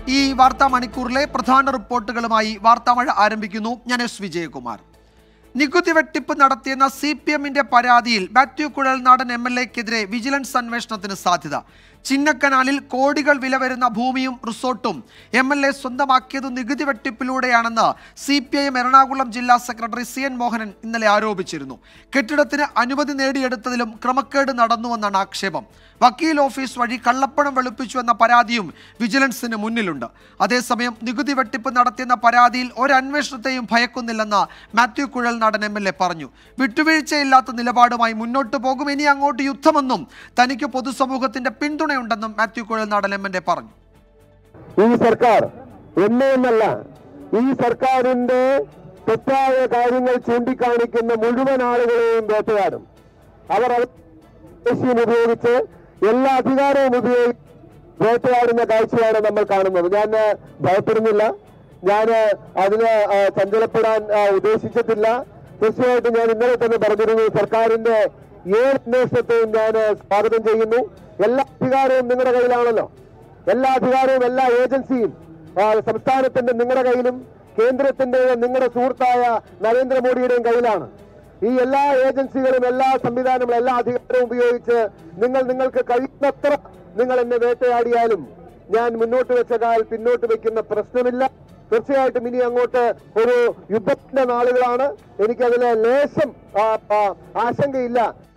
ഈ വാർത്താ മണിക്കൂറിലെ പ്രധാന റിപ്പോർട്ടുകളുമായി വാർത്താമഴ ആരംഭിക്കുന്നു ഞാൻ എസ് വിജയകുമാർ നികുതി വെട്ടിപ്പ് നടത്തിയെന്ന സി പി എമ്മിന്റെ പരാതിയിൽ മാത്യു കുഴൽനാടൻ എം എൽ എക്കെതിരെ വിജിലൻസ് അന്വേഷണത്തിന് സാധ്യത ചിന്നക്കനാലിൽ കോടികൾ വില വരുന്ന ഭൂമിയും റിസോർട്ടും എം എൽ എ സ്വന്തമാക്കിയത് നികുതി വെട്ടിപ്പിലൂടെയാണെന്ന് C P I M Ernakulam ജില്ലാ സെക്രട്ടറി സി എൻ മോഹനൻ ഇന്നലെ ആരോപിച്ചിരുന്നു കെട്ടിടത്തിന് അനുമതി നേടിയെടുത്തതിലും ക്രമക്കേട് നടന്നുവെന്നാണ് ആക്ഷേപം വക്കീൽ ഓഫീസ് വഴി കള്ളപ്പണം വെളുപ്പിച്ചു എന്ന പരാതിയും വിജിലൻസിന് മുന്നിലുണ്ട് അതേസമയം നികുതി വെട്ടിപ്പ് നടത്തിയെന്ന പരാതിയിൽ ഒരന്വേഷണത്തെയും ഭയക്കുന്നില്ലെന്ന് Mathew Kuzhalnadan M L A പറഞ്ഞു വിട്ടുവീഴ്ചയില്ലാത്ത നിലപാടുമായി മുന്നോട്ട് പോകും ഇനി അങ്ങോട്ട് യുദ്ധമെന്നും തനിക്ക് പൊതുസമൂഹത്തിന്റെ പിന്തുണയുണ്ടെന്നും Mathew Kuzhalnadan M L A പറഞ്ഞു ഈ സർക്കാർ എന്നെന്നല്ല ഈ സർക്കാരിന്റെ തെറ്റായ കാര്യങ്ങൾ ചൂണ്ടിക്കാണിക്കുന്ന മുഴുവൻ ആളുകളെയും വേട്ടയാടും അവർ ദേശീയം ഉപയോഗിച്ച് എല്ലാ അധികാരവും ഉപയോഗിച്ച് വേട്ടയാടുന്ന കാഴ്ചയാണ് നമ്മൾ കാണുന്നത് ഞാൻ ആ, ഭയപ്പെടുന്നില്ല ഞാൻ ആ, അതിന് ആ, ചഞ്ചലപ്പെടാൻ ആ, ഉദ്ദേശിച്ചിട്ടില്ല തീർച്ചയായിട്ടും ഞാൻ ഇന്നലെ തന്നെ പറഞ്ഞിരുന്നു സർക്കാരിന്റെ ഏത് അന്വേഷണത്തെയും ഞാൻ സ്വാഗതം ചെയ്യുന്നു എല്ലാ അധികാരവും നിങ്ങളുടെ കയ്യിലാണല്ലോ എല്ലാ അധികാരവും എല്ലാ ഏജൻസിയും ആ, സംസ്ഥാനത്തിന്റെ നിങ്ങളുടെ കയ്യിലും കേന്ദ്രത്തിന്റെ നിങ്ങളുടെ സുഹൃത്തായ നരേന്ദ്രമോദിയുടെയും കയ്യിലാണ് ഈ എല്ലാ ഏജൻസികളും എല്ലാ സംവിധാനങ്ങളും എല്ലാ അധികാരവും ഉപയോഗിച്ച് നിങ്ങൾ നിങ്ങൾക്ക് കഴിയുന്നത്ര നിങ്ങൾ എന്നെ വേട്ടയാടിയാലും ഞാൻ മുന്നോട്ട് വെച്ച കാൽ പിന്നോട്ട് വെക്കുന്ന പ്രശ്നമില്ല തീർച്ചയായിട്ടും ഇനി അങ്ങോട്ട് ഒരു യുദ്ധത്തിന്റെ നാളുകളാണ് എനിക്കതിലെ ലേശം ആ, ആ, ആശങ്കയില്ല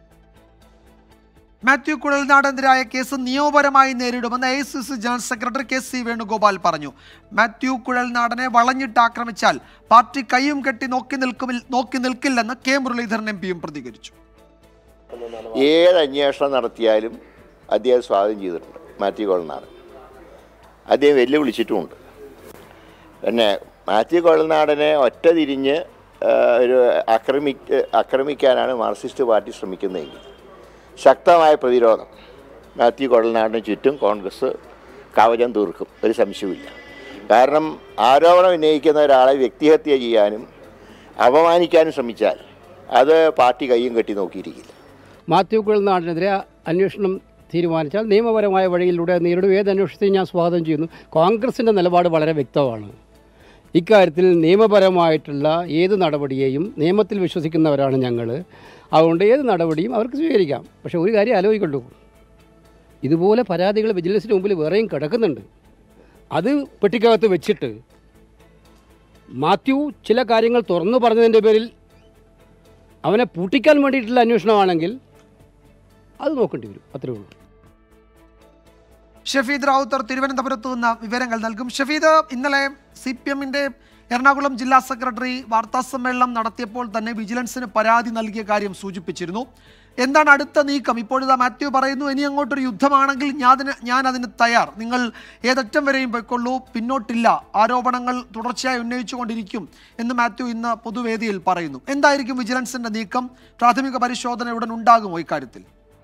മാത്യു കുഴൽനാടെതിരായ കേസ് നിയമപരമായി നേരിടുമെന്ന് A C C general secretary K C Venugopal പറഞ്ഞു മാത്യു കുഴൽനാടനെ വളഞ്ഞിട്ട് ആക്രമിച്ചാൽ പാർട്ടി കൈയും കെട്ടി നോക്കി നിൽക്കും നോക്കി നിൽക്കില്ലെന്ന് കെ മുരളീധരൻ എം പിയും പ്രതികരിച്ചു ഏത് അന്വേഷണം നടത്തിയാലും അദ്ദേഹം സ്വാഗതം ചെയ്തിട്ടുണ്ട് മാത്യു കൊളനാടൻ അദ്ദേഹം വെല്ലുവിളിച്ചിട്ടുമുണ്ട് പിന്നെ മാത്യു കൊളനാടനെ ഒറ്റ തിരിഞ്ഞ് ആ, ഒരു ആക്രമി ആക്രമിക്കാനാണ് മാർക്സിസ്റ്റ് പാർട്ടി ശ്രമിക്കുന്നതെങ്കിൽ ശക്തമായ പ്രതിരോധം മാത്യു കൊളനാടിന് ചുറ്റും കോൺഗ്രസ് കവചം തീർക്കും ഒരു സംശയവുമില്ല കാരണം ആരോപണം ഉന്നയിക്കുന്ന ഒരാളെ വ്യക്തിഹത്യ ചെയ്യാനും അപമാനിക്കാനും ശ്രമിച്ചാൽ അത് പാർട്ടി കയ്യും കെട്ടി നോക്കിയിരിക്കില്ല മാത്യു കുഴൽനാടിനെതിരെ അന്വേഷണം തീരുമാനിച്ചാൽ നിയമപരമായ വഴിയിലൂടെ നേരിടും ഏത് അന്വേഷണത്തെയും ഞാൻ സ്വാഗതം ചെയ്യുന്നു കോൺഗ്രസിൻ്റെ നിലപാട് വളരെ വ്യക്തമാണ് ഇക്കാര്യത്തിൽ നിയമപരമായിട്ടുള്ള ഏത് നടപടിയെയും നിയമത്തിൽ വിശ്വസിക്കുന്നവരാണ് ഞങ്ങൾ അതുകൊണ്ട് ഏത് നടപടിയും അവർക്ക് സ്വീകരിക്കാം പക്ഷേ ഒരു കാര്യം ആലോചിക്കണ്ടു ഇതുപോലെ പരാതികൾ വിജിലൻസിന് മുമ്പിൽ വേറെയും കിടക്കുന്നുണ്ട് അത് പെട്ടിക്കകത്ത് വെച്ചിട്ട് മാത്യു ചില കാര്യങ്ങൾ തുറന്നു പറഞ്ഞതിൻ്റെ പേരിൽ അവനെ പൂട്ടിക്കാൻ വേണ്ടിയിട്ടുള്ള അന്വേഷണമാണെങ്കിൽ അത് നോക്കേണ്ടി വരും അത്രേ ഉള്ളൂ ഷഫീദ് റാവുത്തർ തിരുവനന്തപുരത്ത് നിന്ന് വിവരങ്ങൾ നൽകും ഷഫീദ് ഇന്നലെ സി പി എമ്മിന്റെ എറണാകുളം ജില്ലാ സെക്രട്ടറി വാർത്താ സമ്മേളനം നടത്തിയപ്പോൾ തന്നെ വിജിലൻസിന് പരാതി നൽകിയ കാര്യം സൂചിപ്പിച്ചിരുന്നു എന്താണ് അടുത്ത നീക്കം ഇപ്പോഴിതാ മാത്യു പറയുന്നു ഇനി അങ്ങോട്ടൊരു യുദ്ധമാണെങ്കിൽ ഞാൻ അതിന് ഞാൻ അതിന് തയ്യാർ നിങ്ങൾ ഏതറ്റം വരെയും പോയിക്കൊള്ളൂ പിന്നോട്ടില്ല ആരോപണങ്ങൾ തുടർച്ചയായി ഉന്നയിച്ചുകൊണ്ടിരിക്കും എന്ന് മാത്യു ഇന്ന് പൊതുവേദിയിൽ പറയുന്നു എന്തായിരിക്കും വിജിലൻസിന്റെ നീക്കം പ്രാഥമിക പരിശോധന ഉടൻ ഉണ്ടാകുമോ ഇക്കാര്യത്തിൽ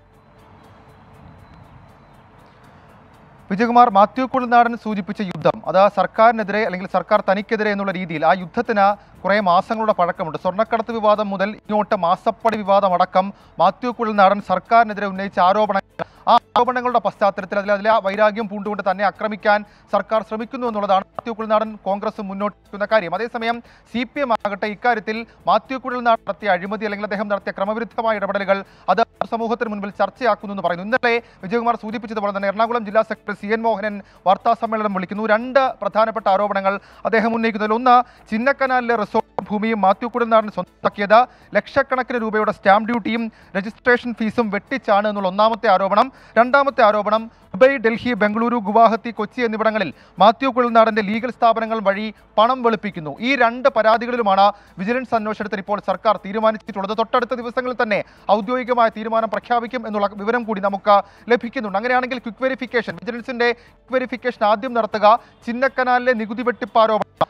വിജയകുമാർ മാത്യു കുഴൽനാടൻ സൂചിപ്പിച്ച യുദ്ധം അത് സർക്കാരിനെതിരെ അല്ലെങ്കിൽ സർക്കാർ തനിക്കെതിരെ എന്നുള്ള രീതിയിൽ ആ യുദ്ധത്തിന് കുറേ മാസങ്ങളുടെ പഴക്കമുണ്ട് സ്വർണ്ണക്കടത്ത് വിവാദം മുതൽ ഇങ്ങോട്ട് മാസപ്പടി വിവാദം അടക്കം മാത്യു കുഴൽനാടൻ സർക്കാരിനെതിരെ ഉന്നയിച്ച ആരോപണങ്ങൾ ആ ആരോപണങ്ങളുടെ പശ്ചാത്തലത്തിൽ അതിൽ അതിലെ ആ വൈരാഗ്യം പൂണ്ടുകൊണ്ട് തന്നെ ആക്രമിക്കാൻ സർക്കാർ ശ്രമിക്കുന്നു എന്നുള്ളതാണ് മാത്യു കുഴൽനാടൻ കോൺഗ്രസ് മുന്നോട്ട് വയ്ക്കുന്ന കാര്യം അതേസമയം സി പി എം ആകട്ടെ ഇക്കാര്യത്തിൽ മാത്യു കുഴൽനാടൻ നടത്തിയ അഴിമതി അല്ലെങ്കിൽ അദ്ദേഹം നടത്തിയ ക്രമവിരുദ്ധമായ ഇടപെടലുകൾ അത് സമൂഹത്തിന് മുൻപിൽ ചർച്ചയാക്കുന്നു എന്ന് പറയുന്നു ഇന്നലെ വിജയകുമാർ സൂചിപ്പിച്ചതുപോലെ തന്നെ എറണാകുളം ജില്ലാ സെക്രട്ടറി സി എൻ മോഹനൻ വാർത്താ സമ്മേളനം വിളിക്കുന്നു രണ്ട് പ്രധാനപ്പെട്ട ആരോപണങ്ങൾ അദ്ദേഹം ഉന്നയിക്കുന്നതിൽ ഒന്ന് ചിന്നക്കനാലിലെ റിസോർട്ട് ഭൂമിയും മാത്യു കുഴൽനാടൻ സ്വന്തമാക്കിയത് ലക്ഷക്കണക്കിന് രൂപയുടെ സ്റ്റാമ്പ് ഡ്യൂട്ടിയും രജിസ്ട്രേഷൻ ഫീസും വെട്ടിച്ചാണ് എന്നുള്ള ഒന്നാമത്തെ ആരോപണം രണ്ടാമത്തെ ആരോപണം ദുബൈ ഡൽഹി ബംഗളൂരു ഗുവാഹത്തി കൊച്ചി എന്നിവിടങ്ങളിൽ മാത്യു കുഴൽനാടന്റെ ലീഗൽ സ്ഥാപനങ്ങൾ വഴി പണം വെളുപ്പിക്കുന്നു ഈ രണ്ട് പരാതികളിലുമാണ് വിജിലൻസ് അന്വേഷണത്തിൽ ഇപ്പോൾ സർക്കാർ തീരുമാനിച്ചിട്ടുള്ളത് തൊട്ടടുത്ത ദിവസങ്ങളിൽ തന്നെ ഔദ്യോഗികമായ തീരുമാനം പ്രഖ്യാപിക്കും എന്നുള്ള വിവരം കൂടി നമുക്ക് ലഭിക്കുന്നുണ്ട് അങ്ങനെയാണെങ്കിൽ ക്വിക്ക് വെരിഫിക്കേഷൻ വിജിലൻസിന്റെ ക്വിക്ക് വെരിഫിക്കേഷൻ ആദ്യം നടത്തുക ചിന്നക്കനാലിലെ നികുതി വെട്ടിപ്പ് ആരോപണം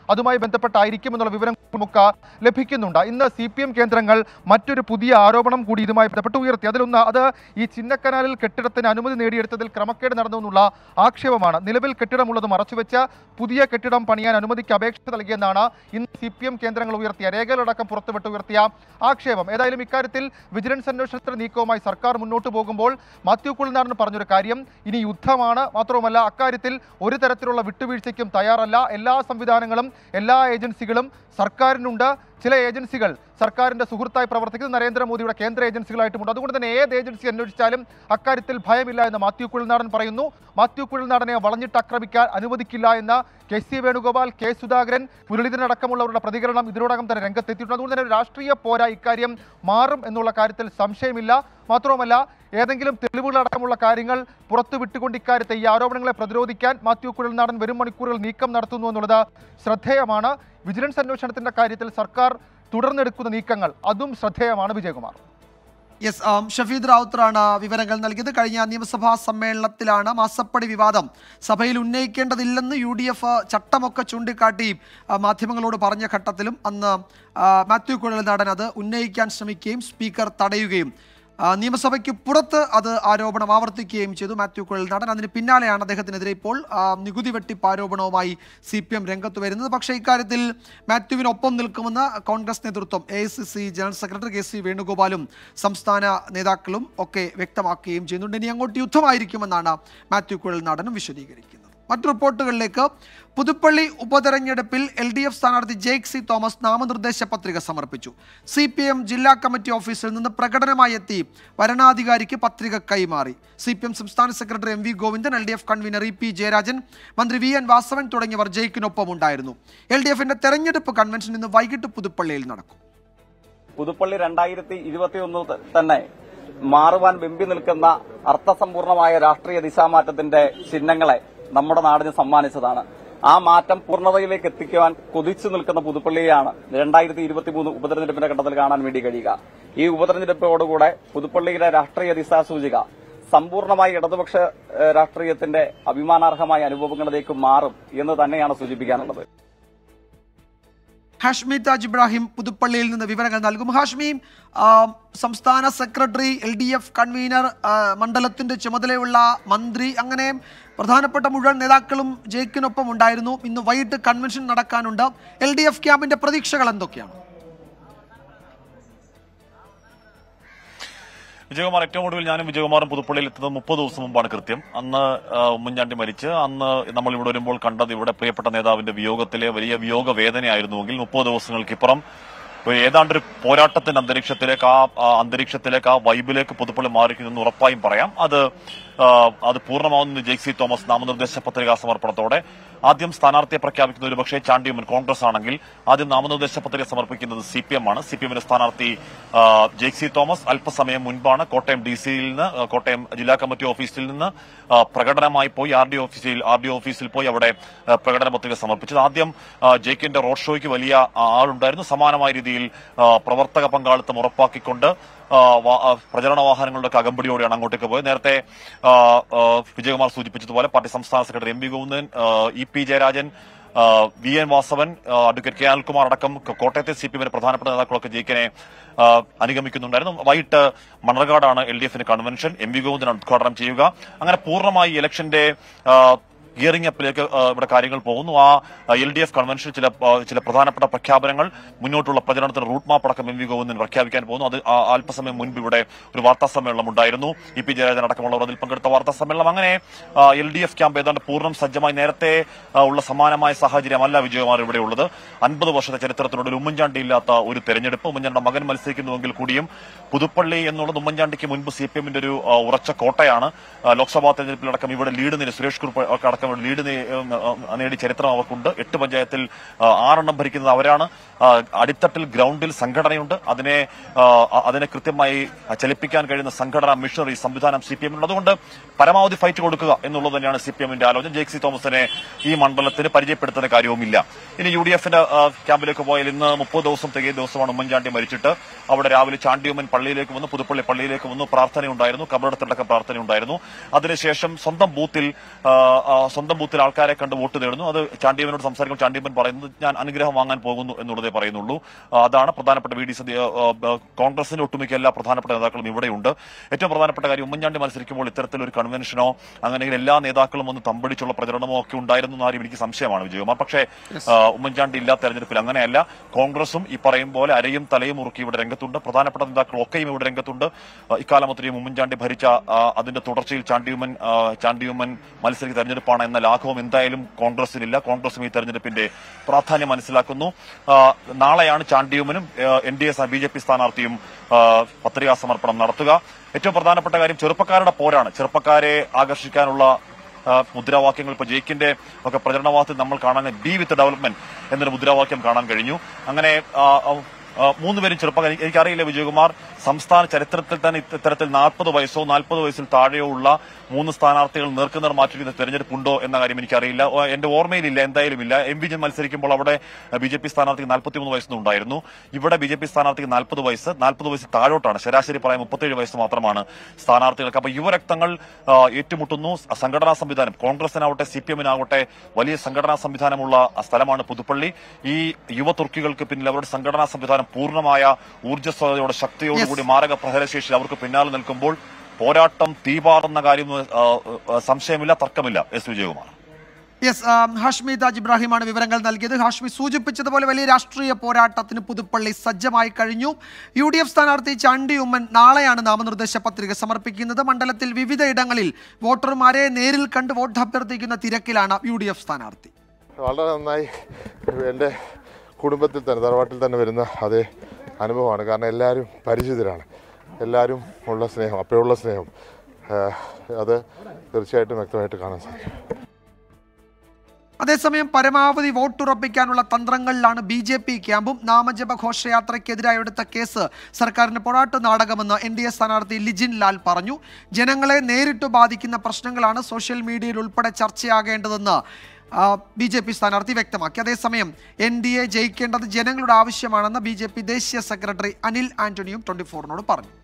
അതുമായി ബന്ധപ്പെട്ടായിരിക്കും എന്നുള്ള വിവരങ്ങളുമൊക്കെ ലഭിക്കുന്നുണ്ട് ഇന്ന് സി പി എം കേന്ദ്രങ്ങൾ മറ്റൊരു പുതിയ ആരോപണം കൂടി ഇതുമായി ബന്ധപ്പെട്ട് ഉയർത്തി അതിലൊന്ന് അത് ഈ ചിന്നക്കനാലിൽ കെട്ടിടത്തിന് അനുമതി നേടിയെടുത്തതിൽ ക്രമക്കേട് നടന്നു എന്നുള്ള ആക്ഷേപമാണ് നിലവിൽ കെട്ടിടമുള്ളത് മറച്ചുവെച്ച് പുതിയ കെട്ടിടം പണിയാൻ അനുമതിക്ക് അപേക്ഷ നൽകിയെന്നാണ് ഇന്ന് സി പി എം കേന്ദ്രങ്ങൾ ഉയർത്തിയ രേഖകളടക്കം പുറത്തുവിട്ട് ഉയർത്തിയ ആക്ഷേപം ഏതായാലും ഇക്കാര്യത്തിൽ വിജിലൻസ് അന്വേഷണത്തിന് നീക്കവുമായി സർക്കാർ മുന്നോട്ട് പോകുമ്പോൾ മാത്യു കുളിനാടൻ പറഞ്ഞൊരു കാര്യം ഇനി യുദ്ധമാണ് മാത്രവുമല്ല അക്കാര്യത്തിൽ ഒരു തരത്തിലുള്ള വിട്ടുവീഴ്ചയ്ക്കും തയ്യാറല്ല എല്ലാ സംവിധാനങ്ങളും എല്ലാ ഏജൻസികളും സർക്കാരിനുണ്ട് ചില ഏജൻസികൾ സർക്കാരിന്റെ സുഹൃത്തായി പ്രവർത്തിക്കുന്ന നരേന്ദ്രമോദിയുടെ കേന്ദ്ര ഏജൻസികളായിട്ടുമുണ്ട് അതുകൊണ്ട് തന്നെ ഏത് ഏജൻസി അന്വേഷിച്ചാലും അക്കാര്യത്തിൽ ഭയമില്ല എന്ന് മാത്യു കുഴൽനാടൻ പറയുന്നു മാത്യു കുഴൽനാടനെ വളഞ്ഞിട്ട് ആക്രമിക്കാൻ അനുവദിക്കില്ല എന്ന K C Venugopal K Sudhakaran Muraleedharan അടക്കമുള്ളവരുടെ പ്രതികരണം ഇതിനോടകം തന്നെ രംഗത്തെത്തിയിട്ടുണ്ട് അതുകൊണ്ട് തന്നെ ഒരു രാഷ്ട്രീയ പോരാ ഇക്കാര്യം മാറും എന്നുള്ള കാര്യത്തിൽ സംശയമില്ല മാത്രവുമല്ല ഏതെങ്കിലും തെളിവുകളടക്കമുള്ള കാര്യങ്ങൾ പുറത്തു വിട്ടുകൊണ്ട് ഇക്കാര്യത്തെ ഈ ആരോപണങ്ങളെ പ്രതിരോധിക്കാൻ മാത്യു കുഴൽനാടൻ വരും മണിക്കൂറുകൾ നീക്കം നടത്തുന്നു എന്നുള്ളത് ശ്രദ്ധേയമാണ് വിജിലൻസ് അന്വേഷണത്തിന്റെ കാര്യത്തിൽ സർക്കാർ തുടർന്നെടുക്കുന്ന നീക്കങ്ങൾ അതും ശ്രദ്ധേയമാണ് വിജയകുമാർ യെസ് ആം, ഷഫീദ് റാവുത്തറാണ് വിവരങ്ങൾ നൽകിയത് കഴിഞ്ഞ നിയമസഭാ സമ്മേളനത്തിലാണ് മാസപ്പടി വിവാദം സഭയിൽ ഉന്നയിക്കേണ്ടതില്ലെന്ന് യു ഡി എഫ് ചട്ടമൊക്കെ ചൂണ്ടിക്കാട്ടി ആ, മാധ്യമങ്ങളോട് പറഞ്ഞ ഘട്ടത്തിലും അന്ന് ആ, മാത്യു കുഴൽനാടൻ അത് ഉന്നയിക്കാൻ ശ്രമിക്കുകയും സ്പീക്കർ തടയുകയും ആ, നിയമസഭയ്ക്ക് പുറത്ത് അത് ആരോപണം ആവർത്തിക്കുകയും ചെയ്തു മാത്യു കുഴൽനാടൻ അതിന് പിന്നാലെയാണ് അദ്ദേഹത്തിനെതിരെ ഇപ്പോൾ ആ, നികുതി വെട്ടിപ്പ് ആരോപണവുമായി സി പി എം രംഗത്ത് വരുന്നത് പക്ഷേ ഇക്കാര്യത്തിൽ മാത്യുവിനൊപ്പം നിൽക്കുമെന്ന് കോൺഗ്രസ് നേതൃത്വം A general secretary K C വേണുഗോപാലും സംസ്ഥാന നേതാക്കളും ഒക്കെ വ്യക്തമാക്കുകയും ചെയ്യുന്നുണ്ട് ഇനി അങ്ങോട്ട് യുദ്ധമായിരിക്കുമെന്നാണ് മാത്യു കുഴൽനാടനും വിശദീകരിക്കുന്നത് മറ്റു റിപ്പോർട്ടുകളിലേക്ക് പുതുപ്പള്ളി ഉപതെരഞ്ഞെടുപ്പിൽ എൽ ഡി എഫ് സ്ഥാനാർത്ഥി ജെയ്ക് സി തോമസ് നാമനിർദ്ദേശ പത്രിക സമർപ്പിച്ചു സി പി എം ജില്ലാ കമ്മിറ്റി ഓഫീസിൽ നിന്ന് പ്രകടനമായി എത്തി വരണാധികാരിക്ക് പത്രിക കൈമാറി സി പി എം സംസ്ഥാന സെക്രട്ടറി M V Govindan L D F convener E P Jayarajan മന്ത്രി വി എൻ വാസവൻ തുടങ്ങിയവർ ജെയ്ക്കിനൊപ്പം ഉണ്ടായിരുന്നു എൽ ഡി എഫിന്റെ തെരഞ്ഞെടുപ്പ് കൺവെൻഷൻ ഇന്ന് വൈകിട്ട് പുതുപ്പള്ളിയിൽ നടക്കും പുതുപ്പള്ളി രണ്ടായിരത്തി ഇരുപത്തിയൊന്ന് തന്നെ മാറുവാൻ വെമ്പി നിൽക്കുന്ന അർത്ഥസമ്പൂർണമായ രാഷ്ട്രീയ ദിശാമാറ്റത്തിന്റെ ചിഹ്നങ്ങളെ നമ്മുടെ നാടിന് സമ്മാനിച്ചതാണ് ആ മാറ്റം പൂർണ്ണതയിലേക്ക് എത്തിക്കുവാൻ കൊതിച്ചു നിൽക്കുന്ന പുതുപ്പള്ളിയെയാണ് രണ്ടായിരത്തി ഇരുപത്തിമൂന്ന് ഉപതെരഞ്ഞെടുപ്പിന്റെ ഘട്ടത്തിൽ കാണാൻ വേണ്ടി കഴിയുക ഈ ഉപതെരഞ്ഞെടുപ്പോടുകൂടെ പുതുപ്പള്ളിയിലെ രാഷ്ട്രീയ ദിശാസൂചിക സമ്പൂർണ്ണമായി ഇടതുപക്ഷ ഏഹ്, രാഷ്ട്രീയത്തിന്റെ അഭിമാനാർഹമായ അനുഭവങ്ങളിലേക്ക് മാറും എന്ന് തന്നെയാണ് സൂചിപ്പിക്കാനുള്ളത് ഹാഷ്മി താജ് ഇബ്രാഹിം പുതുപ്പള്ളിയിൽ നിന്ന് വിവരങ്ങൾ നൽകും ഹാഷ്മി ആ, സംസ്ഥാന secretary L D F convener ആ, മണ്ഡലത്തിന്റെ ചുമതലയുള്ള മന്ത്രി അങ്ങനെ പ്രധാനപ്പെട്ട മുഴുവൻ നേതാക്കളും ജയിക്കിനൊപ്പം ഉണ്ടായിരുന്നു ഇന്ന് വൈകിട്ട് കൺവെൻഷൻ നടക്കാനുണ്ട് എൽ ഡി എഫ് ക്യാമ്പിന്റെ പ്രതീക്ഷകൾ എന്തൊക്കെയാണ് വിജയകുമാർ ഏറ്റവും ഒടുവിൽ ഞാനും വിജയകുമാറും പുതുപ്പള്ളിയിൽ എത്തുന്നത് മുപ്പത് ദിവസം മുമ്പാണ് കൃത്യം അന്ന് ആ, ഉമ്മൻചാണ്ടി മരിച്ച് അന്ന് നമ്മൾ ഇവിടെ വരുമ്പോൾ കണ്ടത് ഇവിടെ പ്രിയപ്പെട്ട നേതാവിന്റെ വിയോഗത്തിലെ വലിയ വിയോഗ വേദനയായിരുന്നുവെങ്കിൽ മുപ്പത് ദിവസങ്ങൾക്കിപ്പുറം ഒരു ഏതാണ്ടൊരു പോരാട്ടത്തിന്റെ അന്തരീക്ഷത്തിലേക്ക് ആ ആ അന്തരീക്ഷത്തിലേക്ക് ആ വൈബിലേക്ക് പുതുപ്പള്ളി മാറിക്കുന്നു ഉറപ്പായും പറയാം അത് ആ, അത് പൂർണ്ണമാവുന്ന ജെയ്സി തോമസ് നാമനിർദ്ദേശ പത്രികാ സമർപ്പണത്തോടെ ആദ്യം സ്ഥാനാർത്ഥിയെ പ്രഖ്യാപിക്കുന്ന ഒരു പക്ഷേ ചാണ്ടിയുമ്മൻ കോൺഗ്രസ് ആണെങ്കിൽ ആദ്യം നാമനിർദ്ദേശ പത്രിക സമർപ്പിക്കുന്നത് സി പി എം ആണ് സി പി എമ്മിന്റെ സ്ഥാനാർത്ഥി ആ, ജെയ്സി തോമസ് അല്പസമയം മുൻപാണ് കോട്ടയം ഡി സിയിൽ നിന്ന് ആ, കോട്ടയം ജില്ലാ കമ്മിറ്റി ഓഫീസിൽ നിന്ന് ആ, പ്രകടനമായി പോയി ആർ ഡി ഓഫീസിൽ ആർ ഡി ഓഫീസിൽ പോയി അവിടെ ആ, പ്രകടന പത്രിക സമർപ്പിച്ചത് ആദ്യം ആ, ജെയ്ക്കിന്റെ റോഡ് ഷോയ്ക്ക് വലിയ ആ, ആളുണ്ടായിരുന്നു സമാനമായ രീതിയിൽ ആ, പ്രവർത്തക പങ്കാളിത്തം ഉറപ്പാക്കിക്കൊണ്ട് ആ, വാ- ആ, പ്രചരണ വാഹനങ്ങളുടെ ഒക്കെ അകമ്പടിയോടെയാണ് അങ്ങോട്ടേക്ക് പോയത് നേരത്തെ ആ, ആ, വിജയകുമാർ സൂചിപ്പിച്ചതുപോലെ പാർട്ടി സംസ്ഥാന സെക്രട്ടറി എം വി ഗോവിന്ദൻ ആ, ഇ പി ജയരാജൻ ആ, വി എൻ വാസവൻ ആ, അഡ്വക്കേറ്റ് കെ അനിൽകുമാർ അടക്കം ക- കോട്ടയത്തെ സി പി എമ്മിന്റെ പ്രധാനപ്പെട്ട നേതാക്കളൊക്കെ ജയിക്കനെ ആ, അനുഗമിക്കുന്നുണ്ടായിരുന്നു വൈകിട്ട് മണർകാടാണ് എൽ ഡി എഫിന്റെ കൺവെൻഷൻ എം വി ഗോവിന്ദൻ ഉദ്ഘാടനം ചെയ്യുക അങ്ങനെ പൂർണ്ണമായി ഇലക്ഷന്റെ ആ, ഗിയറിംഗ് അപ്പിലേക്ക് ആ, ഇവിടെ കാര്യങ്ങൾ പോകുന്നു ആ എൽ ഡി എഫ് കൺവെൻഷനിൽ ചില ആ, ചില പ്രധാനപ്പെട്ട പ്രഖ്യാപനങ്ങൾ മുന്നോട്ടുള്ള പ്രചരണത്തിന് റൂട്ട് മാപ്പ് അടക്കം എം വി ഗോവിന്ദൻ പ്രഖ്യാപിക്കാൻ പോകുന്നു അത് ആ അല്പസമയം മുൻപ് ഇവിടെ ഒരു വാർത്താ സമ്മേളനം ഉണ്ടായിരുന്നു ഇ പി ജയരാജൻ അടക്കമുള്ളവർ അതിൽ പങ്കെടുത്ത വാർത്താ സമ്മേളനം അങ്ങനെ എൽ ഡി എഫ് ക്യാമ്പ് ഏതാണ്ട് പൂർണ്ണം സജ്ജമായി നേരത്തെ ആ, ഉള്ള സമാനമായ സാഹചര്യമല്ല വിജയകുമാർ ഇവിടെ ഉള്ളത് അൻപത് വർഷത്തെ ചരിത്രത്തിനൊടുവിൽ ഉമ്മൻചാണ്ടി ഇല്ലാത്ത ഒരു തെരഞ്ഞെടുപ്പ് ഉമ്മൻചാണ്ടിയുടെ മകൻ മത്സരിക്കുന്നുവെങ്കിൽ കൂടിയും പുതുപ്പള്ളി എന്നുള്ളത് ഉമ്മൻചാണ്ടിക്ക് മുൻപ് സി പി എമ്മിന്റെ ഒരു ആ, ഉറച്ച കോട്ടയാണ് ആ, ലോക്സഭാ തെരഞ്ഞെടുപ്പിലടക്കം ഇവിടെ ലീഡ് നേടി സുരേഷ് കുറുപ്പ് ഒക്കെ അടക്കം ഇവിടെ ലീഡ് നേ- ഉം, ഉം, നേടി ചരിത്രം അവർക്കുണ്ട് എട്ട് പഞ്ചായത്തിൽ ആ, ആറെണ്ണം ഭരിക്കുന്നത് അവരാണ് ആ, അടിത്തട്ടിൽ ഗ്രൗണ്ടിൽ സംഘടനയുണ്ട് അതിനെ ആ, അ- അതിനെ കൃത്യമായി ചലിപ്പിക്കാൻ കഴിയുന്ന സംഘടന മിഷണറി സംവിധാനം സി പി എമ്മിനുണ്ട് അതുകൊണ്ട് പരമാവധി ഫൈറ്റ് കൊടുക്കുക എന്നുള്ളത് തന്നെയാണ് സി പി എമ്മിന്റെ ആലോചന ജെയ്സി തോമസിനെ ഈ മണ്ഡലത്തിന് പരിചയപ്പെടുത്തുന്ന കാര്യവുമില്ല ഇനി യു ഡി എഫിന്റെ ആ, ക്യാമ്പിലേക്ക് പോയാൽ ഇന്ന് മുപ്പത് ദിവസം തികയ ദിവസമാണ് ഉമ്മൻചാണ്ടി മരിച്ചിട്ട് അവിടെ രാവിലെ ചാണ്ടിയുമ്മൻ പള്ളിയിലേക്ക് വന്നു പുതുപ്പള്ളി പള്ളിയിലേക്ക് വന്നു പ്രാർത്ഥനയുണ്ടായിരുന്നു കബറടത്തടക്കം പ്രാർത്ഥനയുണ്ടായിരുന്നു അതിനുശേഷം സ്വന്തം ബൂത്തിൽ ആ, ആ, സ്വന്തം ബൂത്തിൽ ആൾക്കാരെ കണ്ട് വോട്ട് തേടുന്നു അത് ചാണ്ടിയമ്മനോട് സംസാരിക്കുമ്പോൾ ചാണ്ടിയമ്മൻ പറയുന്നത് ഞാൻ അനുഗ്രഹം വാങ്ങാൻ പോകുന്നു എന്നുള്ളതേ പറയുന്നുള്ളൂ ആ, അതാണ് പ്രധാനപ്പെട്ട വി ഡി സതി ആ, ആ, കോൺഗ്രസിന്റെ ഒട്ടുമിക്ക എല്ലാ പ്രധാനപ്പെട്ട നേതാക്കളും ഇവിടെയുണ്ട് ഏറ്റവും പ്രധാനപ്പെട്ട കാര്യം ഉമ്മൻചാണ്ടി മത്സരിക്കുമ്പോൾ ഇത്തരത്തിലൊരു കൺവെൻഷനോ അങ്ങനെ എല്ലാ നേതാക്കളും ഒന്ന് തമ്പടിച്ചുള്ള പ്രചരണമോ ഒക്കെ ഉണ്ടായിരുന്നു എന്ന് ആരും എനിക്ക് സംശയമാണ് വിജയകുമാർ പക്ഷേ ആ, ഉമ്മൻചാണ്ടി ഇല്ലാത്ത തെരഞ്ഞെടുപ്പിൽ അങ്ങനെയല്ല കോൺഗ്രസും ഈ പറയും പോലെ അരയും തലയും മുറുക്കി ഇവിടെ രംഗത്തുണ്ട് പ്രധാനപ്പെട്ട നേതാക്കളൊക്കെയും ഇവിടെ രംഗത്തുണ്ട് ആ, ഇക്കാലം ഒത്തിരിയും ഉമ്മൻചാണ്ടി ഭരിച്ച ആ, അതിന്റെ തുടർച്ചയിൽ ചാണ്ടിയുമ്മൻ ആ, ചാണ്ടിയുമ്മൻ മത്സരിക്കുന്ന തെരഞ്ഞെടുപ്പാണ് എന്ന ലാഘവം എന്തായാലും കോൺഗ്രസിനില്ല കോൺഗ്രസും ഈ തെരഞ്ഞെടുപ്പിന്റെ പ്രാധാന്യം മനസ്സിലാക്കുന്നു ആ, നാളെയാണ് ചാണ്ടിയുമ്മനും N D A B J P സ്ഥാനാർത്ഥിയും ആ, പത്രികാ സമർപ്പണം നടത്തുക ഏറ്റവും പ്രധാനപ്പെട്ട കാര്യം ചെറുപ്പക്കാരുടെ പോരാണ് ചെറുപ്പക്കാരെ ആകർഷിക്കാനുള്ള ആ, മുദ്രാവാക്യങ്ങൾ ഇപ്പൊ ജയിക്കിന്റെ ഒക്കെ പ്രചരണവാദത്തിൽ നമ്മൾ കാണാൻ ബി വിത്ത് ഡെവലപ്മെന്റ് എന്നൊരു മുദ്രാവാക്യം കാണാൻ കഴിഞ്ഞു അങ്ങനെ ആ, ആ, ആ, മൂന്നുപേരും ചെറുപ്പക്കാർ എനിക്കറിയില്ല വിജയകുമാർ സംസ്ഥാന ചരിത്രത്തിൽ തന്നെ ഇത്ത- ഇത്തരത്തിൽ നാൽപ്പത് വയസ്സോ നാൽപ്പത് വയസ്സിൽ താഴെയോ ഉള്ള മൂന്ന് സ്ഥാനാർത്ഥികൾ നേർക്കുനേർ മാറ്റിയിരിക്കുന്ന തെരഞ്ഞെടുപ്പുണ്ടോ എന്ന കാര്യം എനിക്കറിയില്ല ഓ, എന്റെ ഓർമ്മയിലില്ല എന്തായാലും ഇല്ല എം വിജയൻ മത്സരിക്കുമ്പോൾ അവിടെ ബി ജെ പി സ്ഥാനാർത്ഥിക്ക് നാൽപ്പത്തിമൂന്ന് വയസ്സുണ്ടായിരുന്നു ഇവിടെ ബി ജെ പി സ്ഥാനാർത്ഥിക്ക് നാൽപ്പത് വയസ്സ് നാൽപ്പത് വയസ്സ് താഴോട്ടാണ് ശരാശരി പറയാൻ മുപ്പത്തേഴ് വയസ്സ് മാത്രമാണ് സ്ഥാനാർത്ഥികൾക്ക് അപ്പൊ യുവരക്തങ്ങൾ ആ, ഏറ്റുമുട്ടുന്നു സംഘടനാ സംവിധാനം കോൺഗ്രസിനാവട്ടെ സി പി എമ്മിനാവട്ടെ വലിയ സംഘടനാ സംവിധാനമുള്ള സ്ഥലമാണ് പുതുപ്പള്ളി ഈ യുവ തുർക്കികൾക്ക് പിന്നിൽ അവരുടെ സംഘടനാ സംവിധാനം പൂർണ്ണമായ ഊർജ്ജസ്വതയോടെ ശക്തിയോടുകൂടി മാരക പ്രഹരശേഷി അവർക്ക് പിന്നാലെ നിൽക്കുമ്പോൾ പോരാട്ടം തീപാറുന്ന കാര്യം ആ, ആ, സംശയമില്ല തർക്കമില്ല എസ് വിജയകുമാർ യെസ് ഹാഷ്മി താജ് ഇബ്രാഹിമാണ് വിവരങ്ങൾ നൽകിയത് ഹാഷ്മി സൂചിപ്പിച്ചതുപോലെ വലിയ രാഷ്ട്രീയ പോരാട്ടത്തിന് പുതുപ്പള്ളി സജ്ജമായി കഴിഞ്ഞു യു ഡി എഫ് സ്ഥാനാർത്ഥി ചാണ്ടി ഉമ്മൻ നാളെയാണ് നാമനിർദ്ദേശ പത്രിക സമർപ്പിക്കുന്നത് മണ്ഡലത്തിൽ വിവിധ ഇടങ്ങളിൽ വോട്ടർമാരെ നേരിൽ കണ്ട് വോട്ട് അഭ്യർത്ഥിക്കുന്ന തിരക്കിലാണ് യു ഡി എഫ് സ്ഥാനാർത്ഥി വളരെ നന്നായി എൻ്റെ കുടുംബത്തിൽ തന്നെ തറവാട്ടിൽ തന്നെ വരുന്ന അതേ അനുഭവമാണ് കാരണം എല്ലാവരും പരിചിതരാണ് എല്ലാവരും ഉള്ള സ്നേഹം അപ്പോഴുള്ള സ്നേഹം ആ, അത് തീർച്ചയായിട്ടും വ്യക്തമായിട്ട് കാണാൻ സാധിക്കും അതേസമയം പരമാവധി വോട്ടുറപ്പിക്കാനുള്ള തന്ത്രങ്ങളിലാണ് ബി ജെ പി ക്യാമ്പും നാമജപ ഘോഷയാത്രയ്ക്കെതിരായി എടുത്ത കേസ് സർക്കാരിന് പൊറാട്ട് നാടകമെന്ന് എൻ ഡി എ സ്ഥാനാർത്ഥി ലിജിൻ ലാൽ പറഞ്ഞു ജനങ്ങളെ നേരിട്ട് ബാധിക്കുന്ന പ്രശ്നങ്ങളാണ് സോഷ്യൽ മീഡിയയിൽ ഉൾപ്പെടെ ചർച്ചയാകേണ്ടതെന്ന് ബി ജെ പി സ്ഥാനാർത്ഥി വ്യക്തമാക്കി അതേസമയം എൻ ഡി എ ജയിക്കേണ്ടത് ജനങ്ങളുടെ ആവശ്യമാണെന്ന് ബി ജെ പി ദേശീയ സെക്രട്ടറി അനിൽ ആന്റണിയും ട്വന്റി ഫോറിനോട് പറഞ്ഞു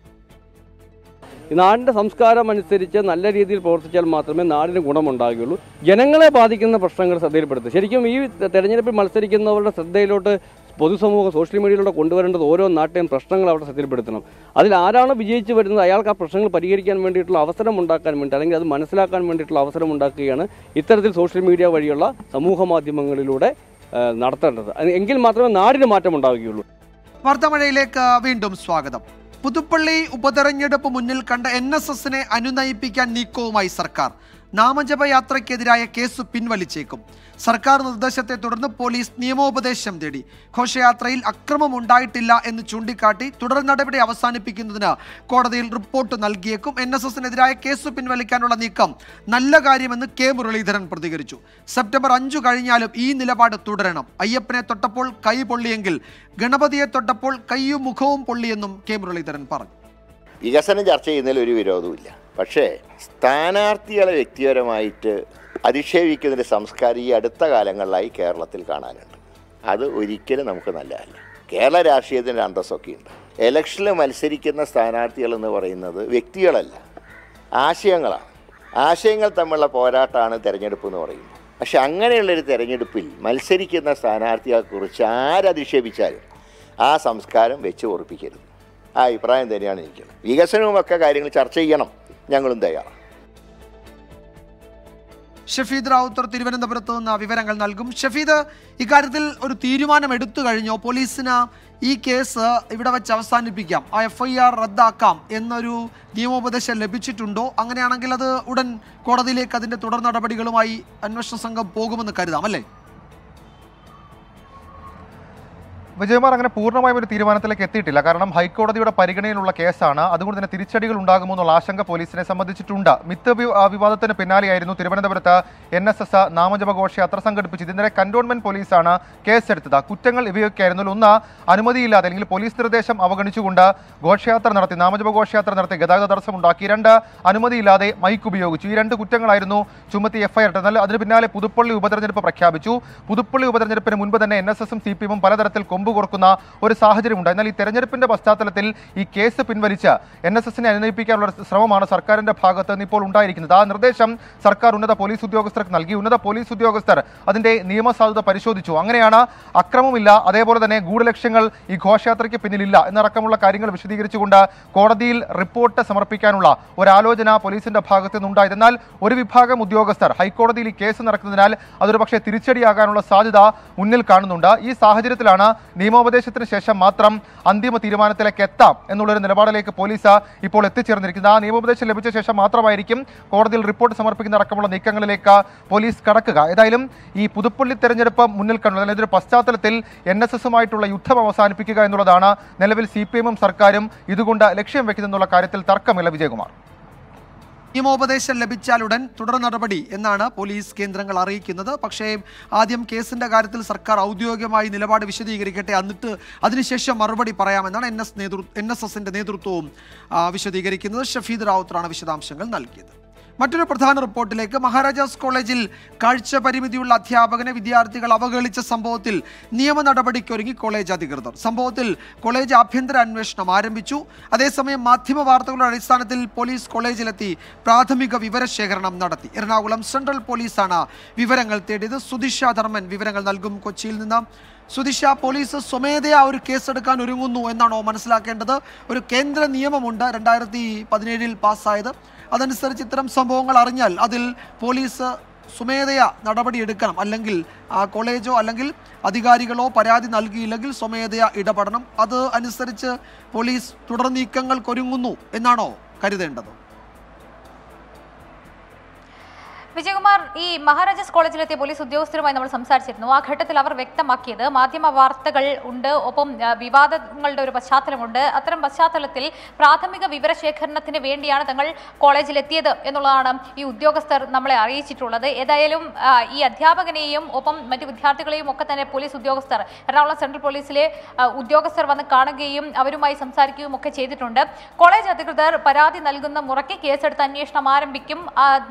ഈ നാടിൻ്റെ സംസ്കാരം അനുസരിച്ച് നല്ല രീതിയിൽ പ്രവർത്തിച്ചാൽ മാത്രമേ നാടിന് ഗുണമുണ്ടാകുകയുള്ളൂ ജനങ്ങളെ ബാധിക്കുന്ന പ്രശ്നങ്ങൾ ശ്രദ്ധയിൽപ്പെടുത്തുക ശരിക്കും ഈ തെരഞ്ഞെടുപ്പിൽ മത്സരിക്കുന്നവരുടെ ശ്രദ്ധയിലോട്ട് പൊതുസമൂഹം സോഷ്യൽ മീഡിയയിലൂടെ കൊണ്ടുവരേണ്ടത് ഓരോ നാട്ടിലെയും പ്രശ്നങ്ങൾ അവിടെ ശ്രദ്ധയിൽപ്പെടുത്തണം അതിൽ ആരാണ് വിജയിച്ചു വരുന്നത് അയാൾക്ക് ആ പ്രശ്നങ്ങൾ പരിഹരിക്കാൻ വേണ്ടിയിട്ടുള്ള അവസരം ഉണ്ടാക്കാൻ വേണ്ടി അല്ലെങ്കിൽ അത് മനസ്സിലാക്കാൻ വേണ്ടിയിട്ടുള്ള അവസരം ഉണ്ടാക്കുകയാണ് ഇത്തരത്തിൽ സോഷ്യൽ മീഡിയ വഴിയുള്ള സമൂഹ മാധ്യമങ്ങളിലൂടെ ആ, നടത്തേണ്ടത് അത് എങ്കിൽ മാത്രമേ നാടിന് മാറ്റം ഉണ്ടാവുകയുള്ളൂ വാർത്താമഴയിലേക്ക് വീണ്ടും സ്വാഗതം പുതുപ്പള്ളി ഉപതെരഞ്ഞെടുപ്പ് മുന്നിൽ കണ്ട എൻ എസ് എസിനെ അനുനയിപ്പിക്കാൻ നീക്കവുമായി സർക്കാർ നാമജപ യാത്രയ്ക്കെതിരായ കേസ് പിൻവലിച്ചേക്കും സർക്കാർ നിർദ്ദേശത്തെ തുടർന്ന് പോലീസ് നിയമോപദേശം തേടി ഘോഷയാത്രയിൽ അക്രമം ഉണ്ടായിട്ടില്ല എന്ന് ചൂണ്ടിക്കാട്ടി തുടർ നടപടി അവസാനിപ്പിക്കുന്നതിന് കോടതിയിൽ റിപ്പോർട്ട് നൽകിയേക്കും എൻ എസ് എസിനെതിരായ കേസ് പിൻവലിക്കാനുള്ള നീക്കം നല്ല കാര്യമെന്ന് കെ മുരളീധരൻ പ്രതികരിച്ചു സെപ്റ്റംബർ അഞ്ചു കഴിഞ്ഞാലും ഈ നിലപാട് തുടരണം അയ്യപ്പനെ തൊട്ടപ്പോൾ കൈ പൊള്ളിയെങ്കിൽ ഗണപതിയെ തൊട്ടപ്പോൾ കൈയും മുഖവും പൊള്ളിയെന്നും കെ മുരളീധരൻ പറഞ്ഞു വികസനം ചർച്ച ചെയ്യുന്നതിൽ ഒരു വിരോധവുമില്ല പക്ഷേ സ്ഥാനാർത്ഥികളെ വ്യക്തിപരമായിട്ട് അധിക്ഷേപിക്കുന്നതിൻ്റെ സംസ്കാരം ഈ അടുത്ത കാലങ്ങളിലായി കേരളത്തിൽ കാണാനുണ്ട് അത് ഒരിക്കലും നമുക്ക് നല്ലതല്ല കേരള രാഷ്ട്രീയത്തിൻ്റെ അന്തസ്സൊക്കെ ഉണ്ട് ഇലക്ഷനിൽ മത്സരിക്കുന്ന സ്ഥാനാർത്ഥികൾ എന്ന് പറയുന്നത് വ്യക്തികളല്ല ആശയങ്ങളാണ് ആശയങ്ങൾ തമ്മിലുള്ള പോരാട്ടമാണ് തിരഞ്ഞെടുപ്പ് എന്ന് പറയുന്നത് പക്ഷെ അങ്ങനെയുള്ളൊരു തിരഞ്ഞെടുപ്പിൽ മത്സരിക്കുന്ന സ്ഥാനാർത്ഥികളെക്കുറിച്ച് ആരധിക്ഷേപിച്ചാലും ആ സംസ്കാരം വെച്ച് ഉറപ്പിക്കരുത് ആ അഭിപ്രായം തന്നെയാണ് എനിക്കുള്ളത് വികസനവും ഒക്കെ കാര്യങ്ങൾ ചർച്ച ചെയ്യണം ഞങ്ങളും തയ്യാറാണ് ഷഫീദ് റാവുത്തർ തിരുവനന്തപുരത്ത് നിന്ന് വിവരങ്ങൾ നൽകും ഷഫീദ് ഇക്കാര്യത്തിൽ ഒരു തീരുമാനം എടുത്തു കഴിഞ്ഞോ പോലീസിന് ഈ കേസ് ഇവിടെ വെച്ച് അവസാനിപ്പിക്കാം ആ എഫ് ഐ ആർ റദ്ദാക്കാം എന്നൊരു നിയമോപദേശം ലഭിച്ചിട്ടുണ്ടോ അങ്ങനെയാണെങ്കിൽ അത് ഉടൻ കോടതിയിലേക്ക് അതിന്റെ തുടർ നടപടികളുമായി അന്വേഷണ സംഘം പോകുമെന്ന് കരുതാം അല്ലേ വിജയകുമാർ അങ്ങനെ പൂർണ്ണമായും ഒരു തീരുമാനത്തിലേക്ക് എത്തിയിട്ടില്ല കാരണം ഹൈക്കോടതിയുടെ പരിഗണനയിലുള്ള കേസാണ് അതുകൊണ്ട് തന്നെ തിരിച്ചടികൾ ഉണ്ടാകുമോ എന്നുള്ള ആശങ്ക പോലീസിനെ സംബന്ധിച്ചിട്ടുണ്ട് മിത്ത് വി- ആ, വിവാദത്തിന് പിന്നാലെയായിരുന്നു തിരുവനന്തപുരത്ത് എൻ എസ് എസ് നാമജപ ഘോഷയാത്ര സംഘടിപ്പിച്ചത് ഇതിനെ കന്റോൺമെന്റ് പോലീസാണ് കേസെടുത്തത് കുറ്റങ്ങൾ ഇവയൊക്കെയായിരുന്നു ഒന്ന് അനുമതിയില്ലാതെ അല്ലെങ്കിൽ പോലീസ് നിർദ്ദേശം അവഗണിച്ചുകൊണ്ട് ഘോഷയാത്ര നടത്തി നാമജപ ഘോഷയാത്ര നടത്തി ഗതാഗത തടസ്സം ഉണ്ടാക്കി രണ്ട് അനുമതിയില്ലാതെ മൈക്ക് ഉപയോഗിച്ചു ഈ രണ്ട് കുറ്റങ്ങളായിരുന്നു ചുമത്തി എഫ്ഐആർ എന്നാൽ അതിന് പിന്നാലെ പുതുപ്പള്ളി ഉപതെരഞ്ഞെടുപ്പ് പ്രഖ്യാപിച്ചു പുതുപ്പള്ളി ഉപതെരഞ്ഞെടുപ്പിന് മുൻപ് തന്നെ എൻ എസ് എസും സി പി എമ്മും പലതരത്തിൽ കൊമ്പ് ചെമ്പ് കൊടുക്കുന്ന ഒരു സാഹചര്യമുണ്ട് എന്നാൽ ഈ തെരഞ്ഞെടുപ്പിന്റെ പശ്ചാത്തലത്തിൽ ഈ കേസ് പിൻവലിച്ച് എൻ എസ് എസിനെ അനുനയിപ്പിക്കാനുള്ള ഒരു ശ്രമമാണ് സർക്കാരിന്റെ ഭാഗത്ത് നിന്ന് ഇപ്പോൾ ഉണ്ടായിരിക്കുന്നത് ആ നിർദ്ദേശം സർക്കാർ ഉന്നത പോലീസ് ഉദ്യോഗസ്ഥർക്ക് നൽകി ഉന്നത പോലീസ് ഉദ്യോഗസ്ഥർ അതിന്റെ നിയമസാധുത പരിശോധിച്ചു അങ്ങനെയാണ് അക്രമമില്ല അതേപോലെ തന്നെ ഗൂഢലക്ഷ്യങ്ങൾ ഈ ഘോഷയാത്രയ്ക്ക് പിന്നിലില്ല എന്നടക്കമുള്ള കാര്യങ്ങൾ വിശദീകരിച്ചുകൊണ്ട് കോടതിയിൽ റിപ്പോർട്ട് സമർപ്പിക്കാനുള്ള ഒരു ആലോചന പോലീസിന്റെ ഭാഗത്തു നിന്നുണ്ടായത് എന്നാൽ ഒരു വിഭാഗം ഉദ്യോഗസ്ഥർ ഹൈക്കോടതിയിൽ ഈ കേസ് നടക്കുന്നതിനാൽ അതൊരു പക്ഷേ തിരിച്ചടിയാകാനുള്ള സാധ്യത മുന്നിൽ കാണുന്നുണ്ട് ഈ സാഹചര്യത്തിലാണ് നിയമോപദേശത്തിന് ശേഷം മാത്രം അന്തിമ തീരുമാനത്തിലേക്ക് എത്താം എന്നുള്ളൊരു നിലപാടിലേക്ക് പോലീസ് ഇപ്പോൾ എത്തിച്ചേർന്നിരിക്കുന്നത് ആ നിയമോപദേശം ലഭിച്ച ശേഷം മാത്രമായിരിക്കും കോടതിയിൽ റിപ്പോർട്ട് സമർപ്പിക്കുന്ന അടക്കമുള്ള നീക്കങ്ങളിലേക്ക് പോലീസ് കടക്കുക ഏതായാലും ഈ പുതുപ്പള്ളി തെരഞ്ഞെടുപ്പ് മുന്നിൽ കണ്ടു അതായത് ഒരു പശ്ചാത്തലത്തിൽ എൻ എസ് എസുമായിട്ടുള്ള യുദ്ധം അവസാനിപ്പിക്കുക എന്നുള്ളതാണ് നിലവിൽ സി പി എമ്മും സർക്കാരും ഇതുകൊണ്ട് ലക്ഷ്യം വെക്കുന്നെന്നുള്ള കാര്യത്തിൽ തർക്കമില്ല വിജയകുമാർ നിയമോപദേശം ലഭിച്ചാലുടൻ തുടർ നടപടി എന്നാണ് പോലീസ് കേന്ദ്രങ്ങൾ അറിയിക്കുന്നത് പക്ഷേ ആദ്യം കേസിന്റെ കാര്യത്തിൽ സർക്കാർ ഔദ്യോഗികമായി നിലപാട് വിശദീകരിക്കട്ടെ എന്നിട്ട് അതിനുശേഷം മറുപടി പറയാമെന്നാണ് എൻ എസ് നേതൃ എൻ എസ് എസിന്റെ നേതൃത്വവും ആ, വിശദീകരിക്കുന്നത് ഷഫീദ് റാവുത്തറാണ് വിശദാംശങ്ങൾ നൽകിയത് മറ്റൊരു പ്രധാന റിപ്പോർട്ടിലേക്ക് മഹാരാജാസ് കോളേജിൽ കാഴ്ച പരിമിതിയുള്ള അധ്യാപകനെ വിദ്യാർത്ഥികൾ അവഹേളിച്ച സംഭവത്തിൽ നിയമ നടപടിക്കൊരുങ്ങി കോളേജ് അധികൃതർ സംഭവത്തിൽ കോളേജ് ആഭ്യന്തര അന്വേഷണം ആരംഭിച്ചു അതേസമയം മാധ്യമ വാർത്തകളുടെ അടിസ്ഥാനത്തിൽ പോലീസ് കോളേജിലെത്തി പ്രാഥമിക വിവരശേഖരണം നടത്തി എറണാകുളം സെൻട്രൽ പോലീസാണ് വിവരങ്ങൾ തേടിയത് സുദിഷ ധർമ്മൻ വിവരങ്ങൾ നൽകും കൊച്ചിയിൽ നിന്ന് സുദിഷ പോലീസ് സ്വമേധയാ ഒരു കേസെടുക്കാൻ ഒരുങ്ങുന്നു എന്നാണോ മനസ്സിലാക്കേണ്ടത് ഒരു കേന്ദ്ര നിയമമുണ്ട് രണ്ടായിരത്തി പതിനേഴിൽ പാസ്സായത് അതനുസരിച്ച് ഇത്തരം സംഭവങ്ങൾ അറിഞ്ഞാൽ അതിൽ പോലീസ് സ്വമേധയാ നടപടിയെടുക്കണം അല്ലെങ്കിൽ ആ കോളേജോ അല്ലെങ്കിൽ അധികാരികളോ പരാതി നൽകിയില്ലെങ്കിൽ സ്വമേധയാ ഇടപെടണം അത് അനുസരിച്ച് പോലീസ് തുടർ നീക്കങ്ങൾക്കൊരുങ്ങുന്നു എന്നാണോ കരുതേണ്ടത് വിജയകുമാർ ഈ മഹാരാജാസ് കോളേജിലെത്തിയ പോലീസ് ഉദ്യോഗസ്ഥരുമായി നമ്മൾ സംസാരിച്ചിരുന്നു ആ ഘട്ടത്തിൽ അവർ വ്യക്തമാക്കിയത് മാധ്യമ വാർത്തകൾ ഉണ്ട് ഒപ്പം ആ, വിവാദങ്ങളുടെ ഒരു പശ്ചാത്തലമുണ്ട് അത്തരം പശ്ചാത്തലത്തിൽ പ്രാഥമിക വിവരശേഖരണത്തിന് വേണ്ടിയാണ് തങ്ങൾ കോളേജിലെത്തിയത് എന്നുള്ളതാണ് ഈ ഉദ്യോഗസ്ഥർ നമ്മളെ അറിയിച്ചിട്ടുള്ളത് ഏതായാലും ആ, ഈ അധ്യാപകനെയും ഒപ്പം മറ്റു വിദ്യാർത്ഥികളെയും ഒക്കെ തന്നെ പോലീസ് ഉദ്യോഗസ്ഥർ എറണാകുളം സെൻട്രൽ പോലീസിലെ ആ, ഉദ്യോഗസ്ഥർ വന്ന് കാണുകയും അവരുമായി സംസാരിക്കുകയും ഒക്കെ ചെയ്തിട്ടുണ്ട് കോളേജ് അധികൃതർ പരാതി നൽകുന്ന മുറയ്ക്ക് കേസെടുത്ത് അന്വേഷണം ആരംഭിക്കും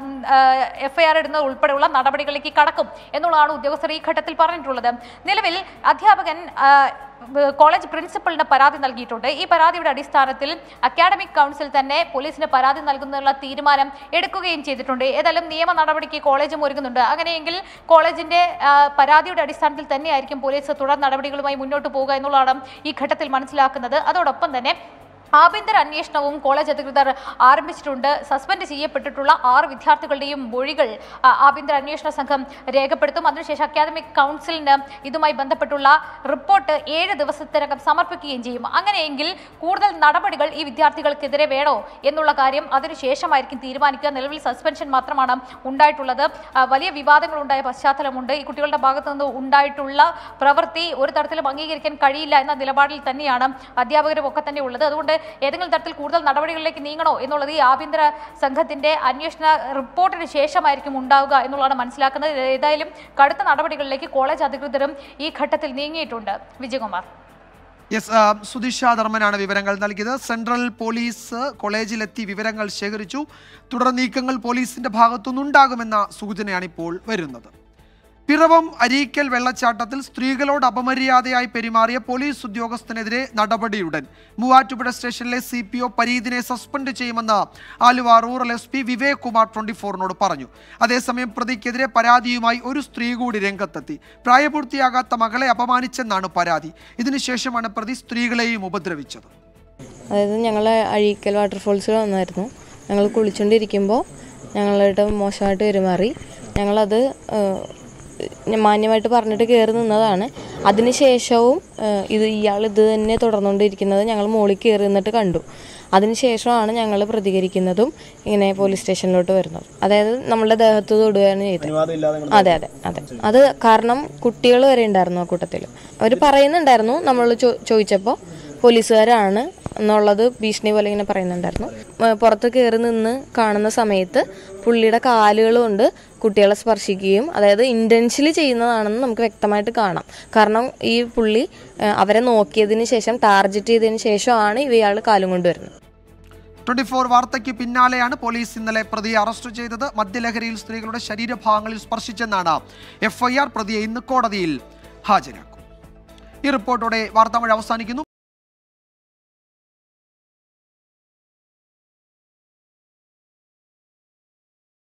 എഫ്ഐആർ ഇടുന്നത് ഉൾപ്പെടെയുള്ള നടപടികളിലേക്ക് കടക്കും എന്നുള്ളതാണ് ഉദ്യോഗസ്ഥർ ഈ ഘട്ടത്തിൽ പറഞ്ഞിട്ടുള്ളത് നിലവിൽ അധ്യാപകൻ ആ, ബ- കോളേജ് പ്രിൻസിപ്പലിന് പരാതി നൽകിയിട്ടുണ്ട് ഈ പരാതിയുടെ അടിസ്ഥാനത്തിൽ അക്കാഡമിക് കൗൺസിൽ തന്നെ പോലീസിന് പരാതി നൽകുന്നതിനുള്ള തീരുമാനം എടുക്കുകയും ചെയ്തിട്ടുണ്ട് ഏതായാലും നിയമ നടപടിക്ക് കോളേജും ഒരുങ്ങുന്നുണ്ട് അങ്ങനെയെങ്കിൽ കോളേജിന്റെ ആ, പരാതിയുടെ അടിസ്ഥാനത്തിൽ തന്നെയായിരിക്കും പോലീസ് തുടർ നടപടികളുമായി മുന്നോട്ട് പോകുക എന്നുള്ളതാണ് ഈ ഘട്ടത്തിൽ മനസ്സിലാക്കുന്നത് അതോടൊപ്പം തന്നെ ആഭ്യന്തര അന്വേഷണവും കോളേജ് അധികൃതർ ആരംഭിച്ചിട്ടുണ്ട് സസ്പെൻഡ് ചെയ്യപ്പെട്ടിട്ടുള്ള ആറ് വിദ്യാർത്ഥികളുടെയും മൊഴികൾ ആ, ആഭ്യന്തര അന്വേഷണ സംഘം രേഖപ്പെടുത്തും അതിനുശേഷം അക്കാദമിക് കൗൺസിലിന് ഇതുമായി ബന്ധപ്പെട്ടുള്ള റിപ്പോർട്ട് ഏഴ് ദിവസത്തിനകം സമർപ്പിക്കുകയും ചെയ്യും അങ്ങനെയെങ്കിൽ കൂടുതൽ നടപടികൾ ഈ വിദ്യാർത്ഥികൾക്കെതിരെ വേണോ എന്നുള്ള കാര്യം അതിനുശേഷമായിരിക്കും തീരുമാനിക്കുക നിലവിൽ സസ്പെൻഷൻ മാത്രമാണ് ഉണ്ടായിട്ടുള്ളത് ആ, വലിയ വിവാദങ്ങൾ ഉണ്ടായ പശ്ചാത്തലമുണ്ട് ഈ കുട്ടികളുടെ ഭാഗത്തു നിന്ന് ഉണ്ടായിട്ടുള്ള പ്രവൃത്തി ഒരു തരത്തിലും അംഗീകരിക്കാൻ കഴിയില്ല എന്ന നിലപാടിൽ തന്നെയാണ് അധ്യാപകരും ഒക്കെ തന്നെ ഉള്ളത് അതുകൊണ്ട് ഏതെങ്കിലും തരത്തിൽ കൂടുതൽ നടപടികളിലേക്ക് നീങ്ങണോ എന്നുള്ളത് ഈ ആഭ്യന്തര സംഘത്തിന്റെ അന്വേഷണ റിപ്പോർട്ടിന് ശേഷമായിരിക്കും ഉണ്ടാവുക എന്നുള്ളതാണ് മനസ്സിലാക്കുന്നത് ഏതായാലും കടുത്ത നടപടികളിലേക്ക് കോളേജ് അധികൃതരും ഈ ഘട്ടത്തിൽ നീങ്ങിയിട്ടുണ്ട് വിജയകുമാർ യെസ് ആ, സുധിഷ ധർമ്മനാണ് വിവരങ്ങൾ നൽകിയത് സെൻട്രൽ പോലീസ് കോളേജിലെത്തി വിവരങ്ങൾ ശേഖരിച്ചു തുടർ നീക്കങ്ങൾ പോലീസിന്റെ ഭാഗത്തുനിന്നുണ്ടാകുമെന്ന സൂചനയാണ് ഇപ്പോൾ വരുന്നത് പിറവം അരീക്കൽ വെള്ളച്ചാട്ടത്തിൽ സ്ത്രീകളോട് അപമര്യാദയായി പെരുമാറിയ പോലീസ് ഉദ്യോഗസ്ഥനെതിരെ നടപടിയുടൻ മൂവാറ്റുപുഴ സ്റ്റേഷനിലെ സി പി ഒ പരീതിനെ സസ്പെൻഡ് ചെയ്യുമെന്ന് Aluva rural S P Vivek Kumar twenty ഫോറിനോട് പറഞ്ഞു അതേസമയം പ്രതിക്കെതിരെ പരാതിയുമായി ഒരു സ്ത്രീ കൂടി രംഗത്തെത്തി പ്രായപൂർത്തിയാകാത്ത മകളെ അപമാനിച്ചെന്നാണ് പരാതി ഇതിനുശേഷമാണ് പ്രതി സ്ത്രീകളെയും ഉപദ്രവിച്ചത് അതായത് ഞങ്ങൾ അഴീക്കൽ വാട്ടർഫോൾസിൽ വന്നായിരുന്നു ഞങ്ങൾ കുളിച്ചുകൊണ്ടിരിക്കുമ്പോൾ ഞങ്ങളായിട്ട് മോശമായിട്ട് പെരുമാറി ഞങ്ങളത് ഏഹ്, ഞാൻ മാന്യമായിട്ട് പറഞ്ഞിട്ട് കയറി നിന്നതാണ് അതിനുശേഷവും ഏഹ്, ഇത് ഇയാൾ ഇത് തന്നെ തുടർന്നുകൊണ്ടിരിക്കുന്നത് ഞങ്ങൾ മുകളിൽ കയറി നിന്നിട്ട് കണ്ടു അതിനുശേഷമാണ് ഞങ്ങൾ പ്രതികരിക്കുന്നതും ഇങ്ങനെ പോലീസ് സ്റ്റേഷനിലോട്ട് വരുന്നത് അതായത് നമ്മളുടെ ദേഹത്ത് തൊടുകയാണ് ചെയ്തത് അതെ അതെ അതെ അത് കാരണം കുട്ടികൾ വരെ ഉണ്ടായിരുന്നു ആ കൂട്ടത്തിൽ അവർ പറയുന്നുണ്ടായിരുന്നു നമ്മൾ ചോ ചോദിച്ചപ്പോൾ പോലീസുകാരാണ് എന്നുള്ളത് ഭീഷണി പോലെ ഇങ്ങനെ പറയുന്നുണ്ടായിരുന്നു ഏഹ് പുറത്ത് കയറി നിന്ന് കാണുന്ന സമയത്ത് പുള്ളിയുടെ കാലുകൾ കൊണ്ട് കുട്ടികളെ സ്പർശിക്കുകയും അതായത് ഇൻറ്റൻഷ്യലി ചെയ്യുന്നതാണെന്ന് നമുക്ക് വ്യക്തമായിട്ട് കാണാം കാരണം ഈ പുള്ളി ഏഹ് അവരെ നോക്കിയതിന് ശേഷം ടാർഗറ്റ് ചെയ്തതിന് ശേഷമാണ് ഇവയാൾ കാലും കൊണ്ട് വരുന്നത് ട്വന്റി ഫോർ വാർത്തയ്ക്ക് പിന്നാലെയാണ് പോലീസ് ഇന്നലെ പ്രതിയെ അറസ്റ്റ് ചെയ്തത് മദ്യലഹരിയിൽ സ്ത്രീകളുടെ ശരീരഭാഗങ്ങളിൽ സ്പർശിച്ചെന്നാണ് എഫ്ഐആർ പ്രതിയെ ഇന്ന് കോടതിയിൽ ഹാജരാക്കും ഈ റിപ്പോർട്ടോടെ വാർത്താമഴ അവസാനിക്കുന്നു